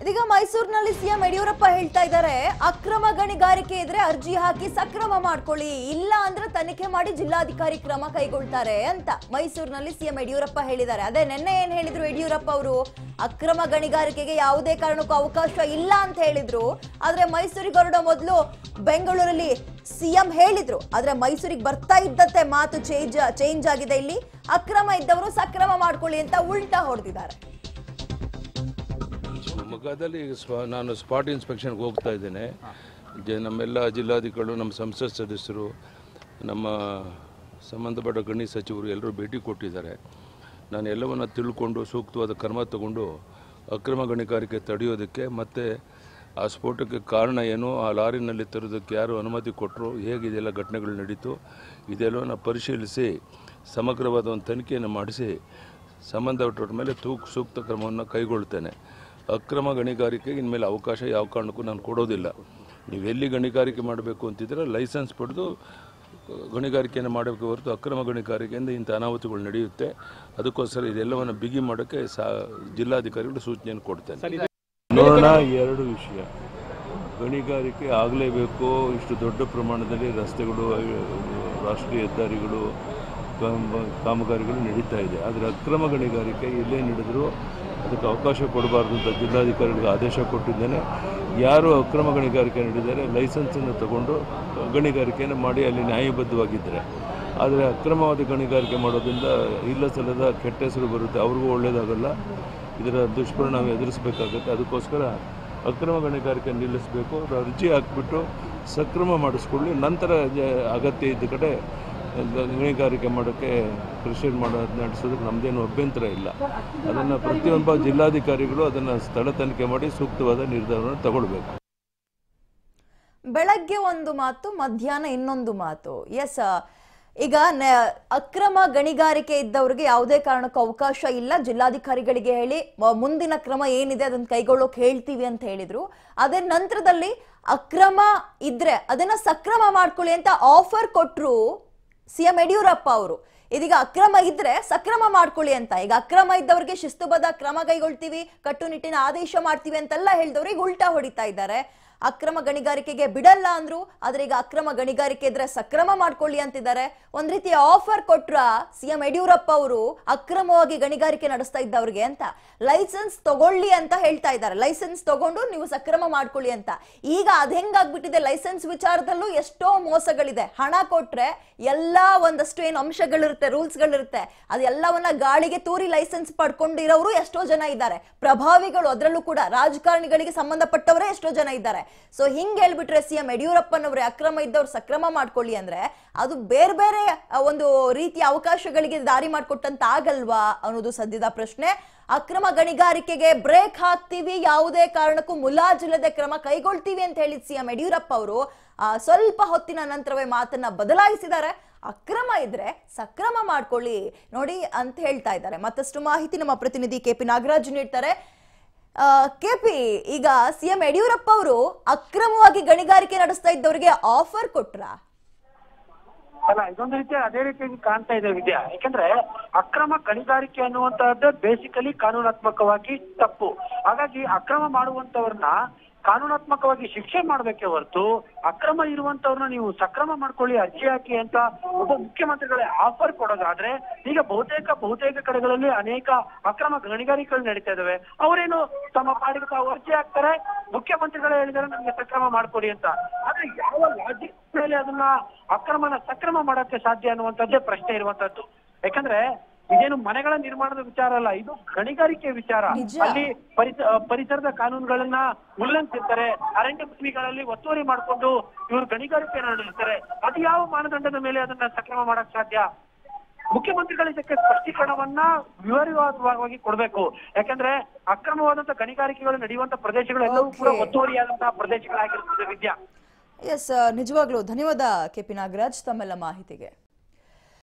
ಇದೀಗ ಮೈಸೂರಿನಲ್ಲಿ ಸಿಎಂ ಯಡಿಯೂರಪ್ಪ ಹೇಳ್ತಾ ಇದ್ದಾರೆ ಅಕ್ರಮ ಗಣಿಗಾರಿಕೆ ಇದ್ರೆ ಅರ್ಜಿ ಹಾಕಿ ಸಕ್ರಮ ಮಾಡ್ಕೊಳ್ಳಿ ಇಲ್ಲ ಅಂದ್ರೆ ತನಿಖೆ ಮಾಡಿ ಜಿಲ್ಲಾಧಿಕಾರಿ ಕ್ರಮ ಕೈಗೊಳ್ತಾರೆ ಅಂತ ಮೈಸೂರಿನಲ್ಲಿ ಸಿಎಂ ಯಡಿಯೂರಪ್ಪ ಹೇಳಿದ್ದಾರೆ ಅದೇ ನಿನ್ನೆ ಏನ್ ಹೇಳಿದ್ರು ಯಡಿಯೂರಪ್ಪ ಅವರು ಅಕ್ರಮ ಗಣಿಗಾರಿಕೆಗೆ ಯಾವುದೇ ಕಾರಣಕ್ಕೂ ಅವಕಾಶ ಇಲ್ಲ ಅಂತ ಹೇಳಿದ್ರು ಆದ್ರೆ ಮೈಸೂರಿಗೆ ಹೊರಡೋ ಮೊದಲು ಬೆಂಗಳೂರಲ್ಲಿ ಸಿಎಂ ಹೇಳಿದ್ರು ಆದ್ರೆ ಮೈಸೂರಿಗೆ ಬರ್ತಾ ಇದ್ದಂತೆ ಮಾತು ಚೇಂಜ್ ಚೇಂಜ್ ಆಗಿದೆ ಇಲ್ಲಿ ಅಕ್ರಮ ಇದ್ದವರು ಸಕ್ರಮ ಮಾಡ್ಕೊಳ್ಳಿ ಅಂತ ಉಲ್ಟಾ ಹೊಡೆದಿದ್ದಾರೆ ಶಿವಮೊಗ್ಗದಲ್ಲಿ ಈಗ ಸ್ವ ನಾನು ಸ್ಪಾಟ್ ಇನ್ಸ್ಪೆಕ್ಷನ್ಗೆ ಹೋಗ್ತಾ ಇದ್ದೇನೆ ಜ ನಮ್ಮೆಲ್ಲ ಜಿಲ್ಲಾಧಿಕಾರಿಗಳು ನಮ್ಮ ಸಂಸತ್ ಸದಸ್ಯರು ನಮ್ಮ ಸಂಬಂಧಪಟ್ಟ ಗಣಿ ಸಚಿವರು ಎಲ್ಲರೂ ಭೇಟಿ ಕೊಟ್ಟಿದ್ದಾರೆ ನಾನು ಎಲ್ಲವನ್ನು ತಿಳ್ಕೊಂಡು ಸೂಕ್ತವಾದ ಕ್ರಮ ತಗೊಂಡು ಅಕ್ರಮ ಗಣಿಗಾರಿಕೆ ತಡೆಯೋದಕ್ಕೆ ಮತ್ತು ಆ ಸ್ಫೋಟಕ್ಕೆ ಕಾರಣ ಏನು ಆ ಲಾರಿನಲ್ಲಿ ತರೋದಕ್ಕೆ ಯಾರು ಅನುಮತಿ ಕೊಟ್ಟರು ಹೇಗೆ ಇದೆಲ್ಲ ಘಟನೆಗಳು ನಡೀತು ಇದೆಲ್ಲವನ್ನು ಪರಿಶೀಲಿಸಿ ಸಮಗ್ರವಾದ ಒಂದು ತನಿಖೆಯನ್ನು ಮಾಡಿಸಿ ಸಂಬಂಧಪಟ್ಟ ಮೇಲೆ ತೂಕ್ ಸೂಕ್ತ ಕ್ರಮವನ್ನು ಕೈಗೊಳ್ತೇನೆ ಅಕ್ರಮ ಗಣಿಗಾರಿಕೆಗೆ ಇನ್ಮೇಲೆ ಅವಕಾಶ ಯಾವ ಕಾರಣಕ್ಕೂ ನಾನು ಕೊಡೋದಿಲ್ಲ ನೀವು ಎಲ್ಲಿ ಗಣಿಗಾರಿಕೆ ಮಾಡಬೇಕು ಅಂತಿದ್ರೆ ಲೈಸೆನ್ಸ್ ಪಡೆದು ಗಣಿಗಾರಿಕೆಯನ್ನು ಮಾಡಬೇಕು ಹೊರತು ಅಕ್ರಮ ಗಣಿಗಾರಿಕೆಯಿಂದ ಇಂಥ ಅನಾಹುತಗಳು ನಡೆಯುತ್ತೆ ಅದಕ್ಕೋಸ್ಕರ ಇದೆಲ್ಲವನ್ನು ಬಿಗಿ ಮಾಡೋಕ್ಕೆ ಸಾ ಜಿಲ್ಲಾಧಿಕಾರಿಗಳು ಸೂಚನೆಯನ್ನು ಕೊಡ್ತೇನೆ ನೋಡೋಣ ಎರಡು ವಿಷಯ ಗಣಿಗಾರಿಕೆ ಆಗಲೇಬೇಕು ಇಷ್ಟು ದೊಡ್ಡ ಪ್ರಮಾಣದಲ್ಲಿ ರಸ್ತೆಗಳು ರಾಷ್ಟ್ರೀಯ ಹೆದ್ದಾರಿಗಳು ಕಾಮ- ಕಾಮಗಾರಿಗಳು ನಡೀತಾ ಇದೆ ಆದರೆ ಅಕ್ರಮ ಗಣಿಗಾರಿಕೆ ಎಲ್ಲೇ ನಡೆದರೂ ಅದಕ್ಕೆ ಅವಕಾಶ ಕೊಡಬಾರ್ದು ಅಂತ ಜಿಲ್ಲಾಧಿಕಾರಿಗಳಿಗೆ ಆದೇಶ ಕೊಟ್ಟಿದ್ದೇನೆ ಯಾರು ಅಕ್ರಮ ಗಣಿಗಾರಿಕೆ ನಡೆದಿದ್ದಾರೆ ಲೈಸೆನ್ಸನ್ನು ತಗೊಂಡು ಗಣಿಗಾರಿಕೆಯನ್ನು ಮಾಡಿ ಅಲ್ಲಿ ನ್ಯಾಯಬದ್ಧವಾಗಿದ್ದರೆ ಆದರೆ ಅಕ್ರಮವಾದ ಗಣಿಗಾರಿಕೆ ಮಾಡೋದ್ರಿಂದ ಇಲ್ಲ ಸಲ್ಲದ ಕೆಟ್ಟ ಹೆಸರು ಬರುತ್ತೆ ಅವ್ರಿಗೂ ಒಳ್ಳೆಯದಾಗಲ್ಲ ಇದರ ದುಷ್ಪರಿಣಾಮ ಎದುರಿಸಬೇಕಾಗುತ್ತೆ ಅದಕ್ಕೋಸ್ಕರ ಅಕ್ರಮ ಗಣಿಗಾರಿಕೆ ನಿಲ್ಲಿಸಬೇಕು ಅವ್ರು ಅರ್ಜಿ ಹಾಕಿಬಿಟ್ಟು ಸಕ್ರಮ ಮಾಡಿಸ್ಕೊಳ್ಳಿ ನಂತರ ಜ- ಅಗತ್ಯ ಇದ್ದ ಕಡೆ ಗ- ಗಣಿಗಾರಿಕೆ ಮಾಡೋಕ್ಕೆ ಪ್ರೆಷರ್ ಮಾಡೋದು ನಡೆಸೋದಕ್ಕೆ ನಮ್ಮದೇನು ಅಭ್ಯಂತರ ಇಲ್ಲ ಅದನ್ನು ಪ್ರತಿಯೊಬ್ಬ ಜಿಲ್ಲಾಧಿಕಾರಿಗಳು ಅದನ್ನು ಸ್ಥಳ ತನಿಖೆ ಮಾಡಿ ಸೂಕ್ತವಾದ ನಿರ್ಧಾರವನ್ನು ತಗೊಳ್ಬೇಕು ಬೆಳಗ್ಗೆ ಒಂದು ಮಾತು ಮಧ್ಯಾಹ್ನ ಇನ್ನೊಂದು ಮಾತು ಎಸ್ ಈಗ ನ- ಅಕ್ರಮ ಗಣಿಗಾರಿಕೆ ಇದ್ದವ್ರಿಗೆ ಯಾವುದೇ ಕಾರಣಕ್ಕೂ ಅವಕಾಶ ಇಲ್ಲ ಜಿಲ್ಲಾಧಿಕಾರಿಗಳಿಗೆ ಹೇಳಿ ಮ- ಮುಂದಿನ ಕ್ರಮ ಏನಿದೆ ಅದನ್ನ ಕೈಗೊಳ್ಳೋಕೆ ಹೇಳ್ತೀವಿ ಅಂತ ಹೇಳಿದ್ರು ಅದೇ ನಂತರದಲ್ಲಿ ಅಕ್ರಮ ಇದ್ರೆ ಅದನ್ನ ಸಕ್ರಮ ಮಾಡ್ಕೊಳ್ಳಿ ಅಂತ ಆಫರ್ ಕೊಟ್ರು ಸಿಎಂ ಯಡಿಯೂರಪ್ಪ ಅವರು ಇದೀಗ ಅಕ್ರಮ ಇದ್ರೆ ಸಕ್ರಮ ಮಾಡ್ಕೊಳ್ಳಿ ಅಂತ ಈಗ ಅಕ್ರಮ ಇದ್ದವರಿಗೆ ಶಿಸ್ತುಬದ್ಧ ಕ್ರಮ ಕೈಗೊಳ್ತೀವಿ ಕಟ್ಟುನಿಟ್ಟಿನ ಆದೇಶ ಮಾಡ್ತೀವಿ ಅಂತೆಲ್ಲ ಹೇಳಿದವ್ರು ಈಗ ಉಲ್ಟಾ ಹೊಡಿತಾ ಇದ್ದಾರೆ ಅಕ್ರಮ ಗಣಿಗಾರಿಕೆಗೆ ಬಿಡಲ್ಲ ಅಂದ್ರು ಆದ್ರೆ ಈಗ ಅಕ್ರಮ ಗಣಿಗಾರಿಕೆ ಇದ್ರೆ ಸಕ್ರಮ ಮಾಡ್ಕೊಳ್ಳಿ ಅಂತಿದ್ದಾರೆ ಒಂದ್ ರೀತಿಯ ಆಫರ್ ಕೊಟ್ರ ಸಿಎಂ ಯಡಿಯೂರಪ್ಪ ಅವರು ಅಕ್ರಮವಾಗಿ ಗಣಿಗಾರಿಕೆ ನಡೆಸ್ತಾ ಇದ್ದವ್ರಿಗೆ ಅಂತ ಲೈಸೆನ್ಸ್ ತಗೊಳ್ಳಿ ಅಂತ ಹೇಳ್ತಾ ಇದ್ದಾರೆ ಲೈಸೆನ್ಸ್ ತಗೊಂಡು ನೀವು ಸಕ್ರಮ ಮಾಡ್ಕೊಳ್ಳಿ ಅಂತ ಈಗ ಅದ್ ಹೆಂಗಾಗ್ಬಿಟ್ಟಿದೆ ಲೈಸೆನ್ಸ್ ವಿಚಾರದಲ್ಲೂ ಎಷ್ಟೋ ಮೋಸಗಳಿದೆ ಹಣ ಕೊಟ್ರೆ ಎಲ್ಲಾ ಒಂದಷ್ಟು ಏನು ಅಂಶಗಳಿರುತ್ತೆ ರೂಲ್ಸ್ಗಳಿರುತ್ತೆ ಅದೆಲ್ಲವನ್ನ ಗಾಳಿಗೆ ತೂರಿ ಲೈಸೆನ್ಸ್ ಪಡ್ಕೊಂಡಿರೋರು ಎಷ್ಟೋ ಜನ ಇದ್ದಾರೆ ಪ್ರಭಾವಿಗಳು ಅದರಲ್ಲೂ ಕೂಡ ರಾಜಕಾರಣಿಗಳಿಗೆ ಸಂಬಂಧಪಟ್ಟವರೇ ಎಷ್ಟೋ ಜನ ಇದ್ದಾರೆ ಸೊ ಹಿಂಗ್ ಹೇಳ್ಬಿಟ್ರೆ ಸಿಎಂ ಯಡಿಯೂರಪ್ಪನವ್ರೆ ಅಕ್ರಮ ಇದ್ದವ್ರು ಸಕ್ರಮ ಮಾಡ್ಕೊಳ್ಳಿ ಅಂದ್ರೆ ಅದು ಬೇರೆ ಬೇರೆ ಆ, ಒಂದು ರೀತಿಯ ಅವಕಾಶಗಳಿಗೆ ದಾರಿ ಮಾಡ್ಕೊಟ್ಟಂತ ಆಗಲ್ವಾ ಅನ್ನೋದು ಸದ್ಯದ ಪ್ರಶ್ನೆ ಅಕ್ರಮ ಗಣಿಗಾರಿಕೆಗೆ ಬ್ರೇಕ್ ಹಾಕ್ತೀವಿ ಯಾವುದೇ ಕಾರಣಕ್ಕೂ ಮುಲಾಜಿಲ್ಲದೆ ಕ್ರಮ ಕೈಗೊಳ್ತೀವಿ ಅಂತ ಹೇಳಿದ ಸಿಎಂ ಯಡಿಯೂರಪ್ಪ ಅವರು ಸ್ವಲ್ಪ ಹೊತ್ತಿನ ನಂತರವೇ ಮಾತನ್ನ ಬದಲಾಯಿಸಿದ್ದಾರೆ ಅಕ್ರಮ ಇದ್ರೆ ಸಕ್ರಮ ಮಾಡ್ಕೊಳ್ಳಿ ನೋಡಿ ಅಂತ ಹೇಳ್ತಾ ಇದ್ದಾರೆ ಮತ್ತಷ್ಟು ಮಾಹಿತಿ ನಮ್ಮ ಪ್ರತಿನಿಧಿ ಕೆಪಿ ನಾಗರಾಜ್ ನೀಡ್ತಾರೆ ಕೆಪಿ ಈಗ ಸಿಎಂ ಯಡಿಯೂರಪ್ಪ ಅವರು ಅಕ್ರಮವಾಗಿ ಗಣಿಗಾರಿಕೆ ನಡೆಸ್ತಾ ಇದ್ದವರಿಗೆ ಆಫರ್ ಕೊಟ್ರಾ ಅಲ್ಲ ಇದೊಂದು ರೀತಿ ಅದೇ ರೀತಿಯಾಗಿ ಕಾಣ್ತಾ ಇದೆ ವಿದ್ಯಾ ಯಾಕಂದ್ರೆ ಅಕ್ರಮ ಗಣಿಗಾರಿಕೆ ಅನ್ನುವಂತಹದ್ದೇ ಬೇಸಿಕಲಿ ಕಾನೂನಾತ್ಮಕವಾಗಿ ತಪ್ಪು ಹಾಗಾಗಿ ಅಕ್ರಮ ಮಾಡುವಂತವ್ರನ್ನ ಕಾನೂನಾತ್ಮಕವಾಗಿ ಶಿಕ್ಷೆ ಮಾಡ್ಬೇಕೇ ಹೊರತು ಅಕ್ರಮ ಇರುವಂತವ್ರನ್ನ ನೀವು ಸಕ್ರಮ ಮಾಡ್ಕೊಳ್ಳಿ ಅರ್ಜಿ ಹಾಕಿ ಅಂತ ಒಬ್ಬ ಮುಖ್ಯಮಂತ್ರಿಗಳೇ ಆಫರ್ ಕೊಡೋದಾದ್ರೆ ಈಗ ಬಹುತೇಕ ಬಹುತೇಕ ಕಡೆಗಳಲ್ಲಿ ಅನೇಕ ಅಕ್ರಮ ಗಣಿಗಾರಿಕೆಗಳು ನಡೀತಾ ಇದಾವೆ ಅವರೇನು ತಮ್ಮ ಪಾಡಿಗೆ ತಾವು ಅರ್ಜಿ ಹಾಕ್ತಾರೆ ಮುಖ್ಯಮಂತ್ರಿಗಳೇ ಹೇಳಿದಾರೆ ನಮ್ಗೆ ಸಕ್ರಮ ಮಾಡ್ಕೊಡಿ ಅಂತ ಆದ್ರೆ ಯಾವ ಲಾಜಿಕ್ ಮೇಲೆ ಅದನ್ನ ಅಕ್ರಮನ ಸಕ್ರಮ ಮಾಡಕ್ಕೆ ಸಾಧ್ಯ ಅನ್ನುವಂಥದ್ದೇ ಪ್ರಶ್ನೆ ಇರುವಂತದ್ದು ಯಾಕಂದ್ರೆ ಇದೇನು ಮನೆಗಳ ನಿರ್ಮಾಣದ ವಿಚಾರ ಅಲ್ಲ ಇದು ಗಣಿಗಾರಿಕೆ ವಿಚಾರ ನಿಜ. ಅಲ್ಲಿ ಪರಿಸ ಪರಿಸರದ ಕಾನೂನುಗಳನ್ನ ಉಲ್ಲಂಘಿಸಿರ್ತಾರೆ ಅರಣ್ಯ ಭೂಮಿಗಳಲ್ಲಿ ಒತ್ತುವರಿ ಮಾಡಿಕೊಂಡು ಇವರು ಗಣಿಗಾರಿಕೆಯನ್ನು ನಡೆಸ್ತಾರೆ ಅದು ಯಾವ ಮಾನದಂಡದ ಮೇಲೆ ಅದನ್ನ ಸಕ್ರಮ ಮಾಡಕ್ ಸಾಧ್ಯ ಮುಖ್ಯಮಂತ್ರಿಗಳು ಇದಕ್ಕೆ ಸ್ಪಷ್ಟೀಕರಣವನ್ನ ವಿವರವಾದವಾಗಿ ಕೊಡ್ಬೇಕು ಯಾಕಂದ್ರೆ ಅಕ್ರಮವಾದಂತ ಗಣಿಗಾರಿಕೆಗಳು ನಡೆಯುವಂತ ಪ್ರದೇಶಗಳೆಲ್ಲವೂ ಕೂಡ Okay. ಒತ್ತುವರಿಯಾದಂತಹ ಪ್ರದೇಶಗಳಾಗಿರ್ತದೆ ವಿದ್ಯಾ ಎಸ್ ನಿಜವಾಗ್ಲೂ ಧನ್ಯವಾದ ಕೆಪಿ ನಾಗರಾಜ್ ತಮ್ಮೆಲ್ಲ ಮಾಹಿತಿಗೆ